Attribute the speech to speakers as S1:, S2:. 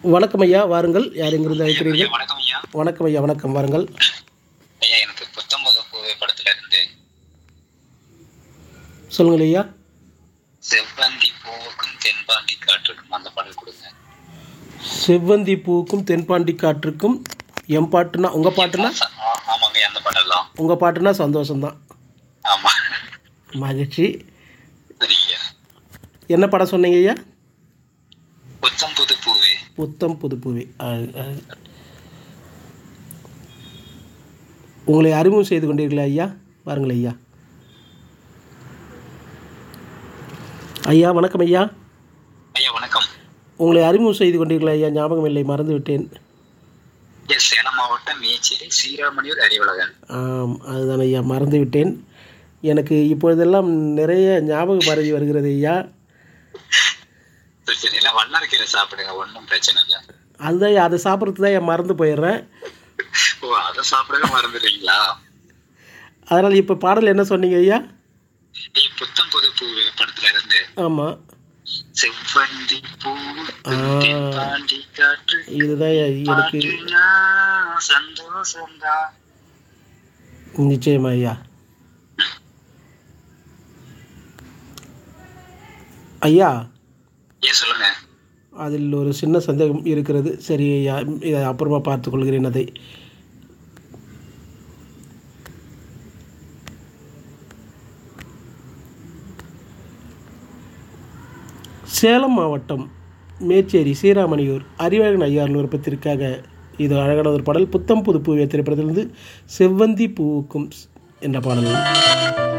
S1: வணக்கம் ஐயா வாருங்கள் யார் எங்கிருந்து அழைக்கிறீர்கள்
S2: ஐயா, வணக்கம் ஐயா
S1: வணக்கம் ஐயா வணக்கம் வாருங்கள்
S2: ஐயா எனக்கு புத்தம்பது பூவை படத்துல இருந்து
S1: சொல்லுங்கள் ஐயா
S2: செவ்வந்தி பூவுக்கும் தென்பாண்டி காற்றுக்கும் அந்த பாடல் கொடுங்க
S1: செவ்வந்தி பூவுக்கும் தென்பாண்டி காற்றுக்கும் எம் பாட்டுனா உங்கள் பாட்டுனா
S2: ஆ, ஆமாங்க ஐயா, அந்த பாடலாம்
S1: உங்கள் பாட்டுனா சந்தோஷம்தான்
S2: ஆமா
S1: மகிழ்ச்சி
S2: சரிங்க
S1: என்ன படம் சொன்னீங்க ஐயா
S2: புத்தம் புது பூவே
S1: புத்தம் புது பூவி அ- அ- உங்களை அறிமுகம் செய்து கொண்டீர்களா ஐயா வாருங்கள் ஐயா ஐயா வணக்கம் ஐயா
S2: ஐயா வணக்கம்
S1: உங்களை அறிமுகம் செய்து கொண்டீர்களா ஐயா ஞாபகம் இல்லை மறந்து விட்டேன்
S2: ஐயா சேலம் மாவட்டம் மேச்சேரி ஸ்ரீராமணியூர் அறிவுலகன்
S1: ஆம் அதுதான் ஐயா மறந்து விட்டேன் எனக்கு இப்பொழுதெல்லாம் நிறைய ஞாபக மறதி வருகிறது ஐயா
S2: சரி சரி எல்லாம் வண்ணாரக்கீரை சாப்பிடுங்க ஒன்றும் பிரச்சனை இல்லை
S1: அதுதான் ஐயா, அதை சாப்பிட்றது தான் ஐயா மறந்து போயிடுறேன்
S2: ஓ அதை சாப்பிடவே மறந்துடுறீங்களா
S1: அதனால் இப்போ பாடல் என்ன சொன்னீங்க ஐயா
S2: ஐயா புத்தம் புது பூவே படத்துல இருந்து
S1: ஆமாம்
S2: செவ்வந்தி பூ
S1: ஆ.
S2: தென்பாண்டி காற்று
S1: இதுதான் ஐயா எனக்கு
S2: பாட்டுனா சந்தோஷம்தான்
S1: நிச்சயமா ஐயா ஐயா
S2: ஏன் சொல்லுங்க
S1: அதில் ஒரு சின்ன சந்தேகம் இருக்கிறது சரி ஐயா இதை அப்புறமா பார்த்துக் கொள்கிறேன் அதை சேலம் மாவட்டம் மேச்சேரி சீராமணியூர் அறிவழகன் ஐயார் விருப்பத்திற்காக இது அழகான ஒரு பாடல் புத்தம் புது பூவிய திரைப்படத்திலிருந்து செவ்வந்தி பூவுக்கும் என்ற பாடல்